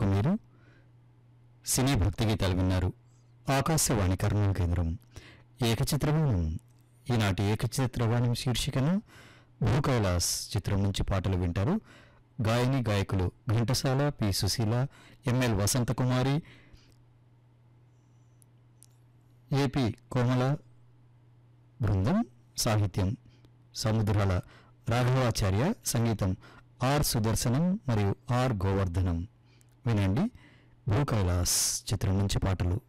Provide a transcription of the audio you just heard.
మీరు సినీ భక్తి గీతాలు విన్నారు ఆకాశవాణి కర్నూలు కేంద్రం ఏకచిత్రవాణం ఈనాటి ఏకచిత్రవాణం శీర్షికన భూకైలాస్ చిత్రం నుంచి పాటలు వింటారు గాయని గాయకులు Ghantasala P Susheela ML Vasanthakumari AP Komala బృందం సాహిత్యం సముద్రాల రాఘవాచార్య సంగీతం ఆర్ సుదర్శనం మరియు ఆర్ గోవర్ధనం వినండి భూ కైలాస్ చిత్రం నుంచి పాటలు